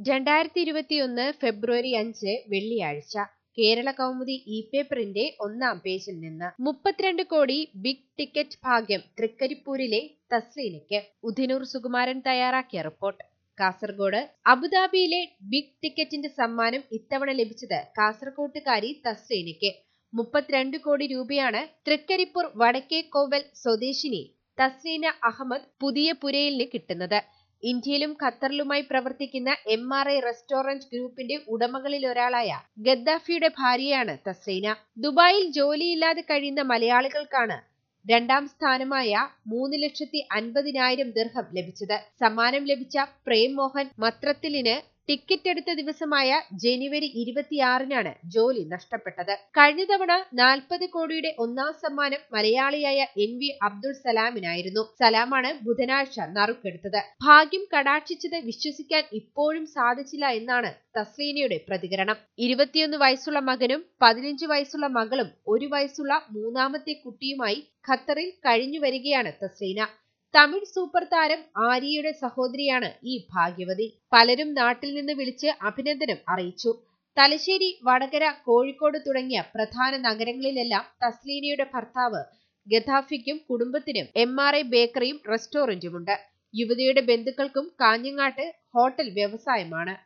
രണ്ടായിരത്തി ഇരുപത്തിയൊന്ന് ഫെബ്രുവരി അഞ്ച് വെള്ളിയാഴ്ച കേരള കൗമുദി ഇ പേപ്പറിന്റെ ഒന്നാം പേജിൽ നിന്ന് മുപ്പത്തിരണ്ട് കോടി ബിഗ് ടിക്കറ്റ് ഭാഗ്യം തൃക്കരിപ്പൂരിലെ തസ്ലീനയ്ക്ക് ഉദിനൂർ സുകുമാരൻ തയ്യാറാക്കിയ റിപ്പോർട്ട് കാസർഗോഡ് അബുദാബിയിലെ ബിഗ് ടിക്കറ്റിന്റെ സമ്മാനം ഇത്തവണ ലഭിച്ചത് കാസർകോട്ടുകാരി തസ്ലീനയ്ക്ക് മുപ്പത്തിരണ്ട് കോടി രൂപയാണ് തൃക്കരിപ്പൂർ വടക്കേക്കോവൽ സ്വദേശിനി തസ്ലീന അഹമ്മദ് പുതിയ പുരയിലിന് കിട്ടുന്നത് ഇന്ത്യയിലും ഖത്തറിലുമായി പ്രവർത്തിക്കുന്ന എം ആർ ഐ റെസ്റ്റോറന്റ് ഗ്രൂപ്പിന്റെ ഉടമകളിലൊരാളായ ഗദ്ദാഫിയുടെ ഭാര്യയാണ് തസ്ലീന ദുബായിൽ ജോലിയില്ലാതെ കഴിയുന്ന മലയാളികൾക്കാണ് രണ്ടാം സ്ഥാനമായ മൂന്ന് ലക്ഷത്തി അൻപതിനായിരം ദിർഹം ലഭിച്ചത് സമ്മാനം ലഭിച്ച പ്രേം മോഹൻ മത്രത്തിലിന് ടിക്കറ്റ് എടുത്ത ദിവസമായ ജനുവരി ഇരുപത്തിയാറിനാണ് ജോലി നഷ്ടപ്പെട്ടത് കഴിഞ്ഞ തവണ നാൽപ്പത് കോടിയുടെ ഒന്നാം സമ്മാനം മലയാളിയായ എൻ വി അബ്ദുൾ സലാമിനായിരുന്നു സലാമാണ് ബുധനാഴ്ച നറുക്കെടുത്തത് ഭാഗ്യം കടാക്ഷിച്ചത് വിശ്വസിക്കാൻ ഇപ്പോഴും സാധിച്ചില്ല എന്നാണ് തസ്ലീനയുടെ പ്രതികരണം ഇരുപത്തിയൊന്ന് വയസ്സുള്ള മകനും പതിനഞ്ച് വയസ്സുള്ള മകളും ഒരു വയസ്സുള്ള മൂന്നാമത്തെ കുട്ടിയുമായി ഖത്തറിൽ കഴിഞ്ഞു വരികയാണ് തസ്ലീന തമിഴ് സൂപ്പർ താരം ആര്യയുടെ സഹോദരിയാണ് ഈ ഭാഗ്യവതി പലരും നാട്ടിൽ നിന്ന് വിളിച്ച് അഭിനന്ദനം അറിയിച്ചു തലശ്ശേരി വടകര കോഴിക്കോട് തുടങ്ങിയ പ്രധാന നഗരങ്ങളിലെല്ലാം തസ്ലീനയുടെ ഭർത്താവ് ഗദാഫിക്കും കുടുംബത്തിനും എം ആർ ഐ ബേക്കറിയും റെസ്റ്റോറന്റുമുണ്ട് യുവതിയുടെ ബന്ധുക്കൾക്കും കാഞ്ഞങ്ങാട്ട് ഹോട്ടൽ വ്യവസായമാണ്